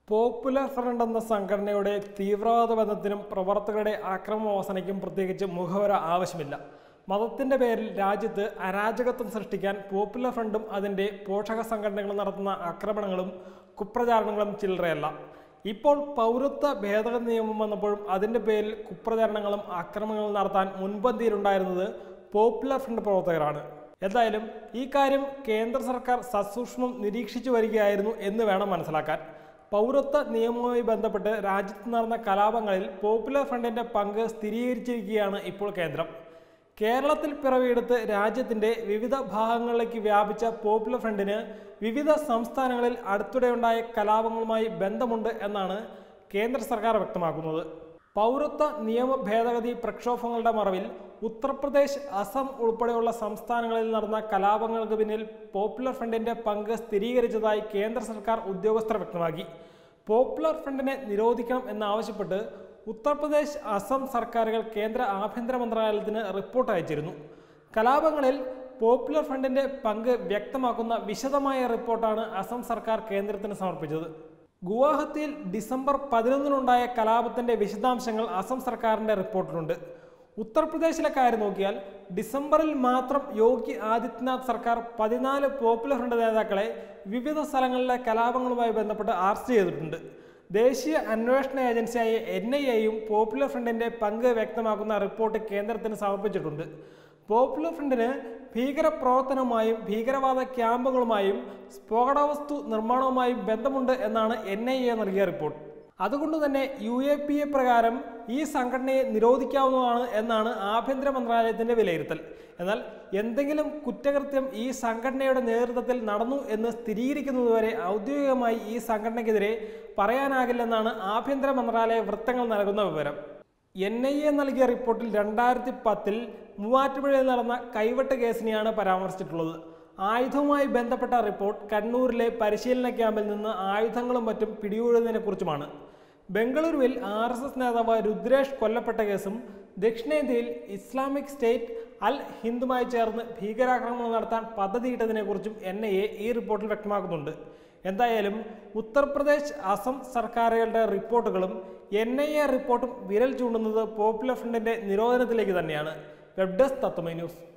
popular front എന്ന സംഘടനയുടെ തീവ്രവാദ ബന്ധത്തിനും പ്രവർത്തകരുടെ ആക്രമണവാസനയ്ക്കും പ്രത്യേകിച്ച് മുഖവര ആവശ്യമില്ല മതത്തിന്റെ പേരിൽ രാജ്യത്ത് അരാജകത്വം സൃഷ്ടിക്കാൻ പോപ്പുലർ ഫ്രണ്ടും അതിന്റെ പോഷക സംഘടനകളും നടത്തുന്ന ആക്രമണങ്ങളും കുപ്രചാരണങ്ങളും ചില്ലറയല്ല ഇപ്പോൾ പൗരത്വ ഭേദഗതി നിയമം വന്നപ്പോഴും അതിന്റെ പേരിൽ കുപ്രചാരണങ്ങളും ആക്രമണങ്ങളും നടത്താൻ മുൻപന്തിയിലുണ്ടായിരുന്നത് പോപ്പുലർ ഫ്രണ്ട് പ്രവർത്തകരാണ് എന്തായാലും ഈ കാര്യം കേന്ദ്ര സർക്കാർ സസൂക്ഷ്മം നിരീക്ഷിച്ചു വരികയായിരുന്നു എന്ന് വേണം മനസ്സിലാക്കാൻ പൗരത്വ നിയമവുമായി ബന്ധപ്പെട്ട് രാജ്യത്ത് നടന്ന കലാപങ്ങളിൽ പോപ്പുലർ ഫ്രണ്ടിന്റെ പങ്ക് സ്ഥിരീകരിച്ചിരിക്കുകയാണ് ഇപ്പോൾ കേന്ദ്രം കേരളത്തിൽ പിറവിയെടുത്ത് രാജ്യത്തിന്റെ വിവിധ ഭാഗങ്ങളിലേക്ക് വ്യാപിച്ച പോപ്പുലർ ഫ്രണ്ടിന് വിവിധ സംസ്ഥാനങ്ങളിൽ അടുത്തിടെയുണ്ടായ കലാപങ്ങളുമായി ബന്ധമുണ്ട് എന്നാണ് കേന്ദ്ര സർക്കാർ വ്യക്തമാക്കുന്നത് പൗരത്വ നിയമ ഭേദഗതി പ്രക്ഷോഭങ്ങളുടെ മറവിൽ ഉത്തർപ്രദേശ് അസം ഉൾപ്പെടെയുള്ള സംസ്ഥാനങ്ങളിൽ നടന്ന കലാപങ്ങൾക്ക് പിന്നിൽ പോപ്പുലർ ഫ്രണ്ടിന്റെ പങ്ക് സ്ഥിരീകരിച്ചതായി കേന്ദ്ര സർക്കാർ ഉദ്യോഗസ്ഥർ വ്യക്തമാക്കി പോപ്പുലർ ഫ്രണ്ടിനെ നിരോധിക്കണം എന്നാവശ്യപ്പെട്ട് ഉത്തർപ്രദേശ് അസം സർക്കാരുകൾ കേന്ദ്ര ആഭ്യന്തര മന്ത്രാലയത്തിന് റിപ്പോർട്ട് അയച്ചിരുന്നു കലാപങ്ങളിൽ പോപ്പുലർ ഫ്രണ്ടിന്റെ പങ്ക് വ്യക്തമാക്കുന്ന വിശദമായ റിപ്പോർട്ടാണ് അസം സർക്കാർ കേന്ദ്രത്തിന് സമർപ്പിച്ചത് ഗുവാഹത്തിയിൽ ഡിസംബർ പതിനൊന്നിനുണ്ടായ കലാപത്തിന്റെ വിശദാംശങ്ങൾ അസം സർക്കാരിന്റെ റിപ്പോർട്ടിലുണ്ട് ഉത്തർപ്രദേശിലെ കാര്യം നോക്കിയാൽ ഡിസംബറിൽ മാത്രം യോഗി ആദിത്യനാഥ് സർക്കാർ പതിനാല് പോപ്പുലർ ഫ്രണ്ട് നേതാക്കളെ വിവിധ സ്ഥലങ്ങളിലെ കലാപങ്ങളുമായി ബന്ധപ്പെട്ട് അറസ്റ്റ് ചെയ്തിട്ടുണ്ട് ദേശീയ അന്വേഷണ ഏജൻസിയായ എൻ ഐ എയും പോപ്പുലർ ഫ്രണ്ടിന്റെ പങ്ക് വ്യക്തമാക്കുന്ന റിപ്പോർട്ട് കേന്ദ്രത്തിന് സമർപ്പിച്ചിട്ടുണ്ട് പോപ്പുലർ ഫ്രണ്ടിന് ഭീകരപ്രവർത്തനവുമായും ഭീകരവാദ ക്യാമ്പുകളുമായും സ്ഫോടകവസ്തു നിർമ്മാണവുമായും ബന്ധമുണ്ട് എന്നാണ് എൻ ഐ എ നൽകിയ റിപ്പോർട്ട് അതുകൊണ്ട് തന്നെ യു എ പി എ പ്രകാരം ഈ സംഘടനയെ നിരോധിക്കാവുന്നതാണ് എന്നാണ് ആഭ്യന്തര മന്ത്രാലയത്തിന്റെ വിലയിരുത്തൽ എന്നാൽ എന്തെങ്കിലും കുറ്റകൃത്യം ഈ സംഘടനയുടെ നേതൃത്വത്തിൽ നടന്നു എന്ന് സ്ഥിരീകരിക്കുന്നതുവരെ ഔദ്യോഗികമായി ഈ സംഘടനയ്ക്കെതിരെ പറയാനാകില്ലെന്നാണ് ആഭ്യന്തര മന്ത്രാലയ വൃത്തങ്ങൾ നൽകുന്ന വിവരം എൻ ഐ എ നൽകിയ റിപ്പോർട്ടിൽ രണ്ടായിരത്തി പത്തിൽ മൂവാറ്റുപുഴയിൽ നടന്ന കൈവെട്ട് കേസിനെയാണ് പരാമർശിച്ചിട്ടുള്ളത് ആയുധവുമായി ബന്ധപ്പെട്ട റിപ്പോർട്ട് കണ്ണൂരിലെ പരിശീലന ക്യാമ്പിൽ നിന്ന് ആയുധങ്ങളും മറ്റും പിടികൂടുന്നതിനെക്കുറിച്ചുമാണ് ബംഗളൂരുവിൽ ആർ എസ് എസ് നേതാവ് രുദ്രേഷ് കൊല്ലപ്പെട്ട കേസും ദക്ഷിണേന്ത്യയിൽ ഇസ്ലാമിക് സ്റ്റേറ്റ് അൽ ഹിന്ദുമായി ചേർന്ന് ഭീകരാക്രമണം നടത്താൻ പദ്ധതിയിട്ടതിനെക്കുറിച്ചും എൻ ഐ എ ഈ റിപ്പോർട്ടിൽ വ്യക്തമാക്കുന്നുണ്ട് എന്തായാലും ഉത്തർപ്രദേശ് അസം സർക്കാരുകളുടെ റിപ്പോർട്ടുകളും എൻ ഐ എ റിപ്പോർട്ടും വിരൽ ചൂണ്ടുന്നത് പോപ്പുലർ ഫ്രണ്ടിന്റെ നിരോധനത്തിലേക്ക് തന്നെയാണ് വെബ് ഡെസ്ക് തത്വമൈ ന്യൂസ്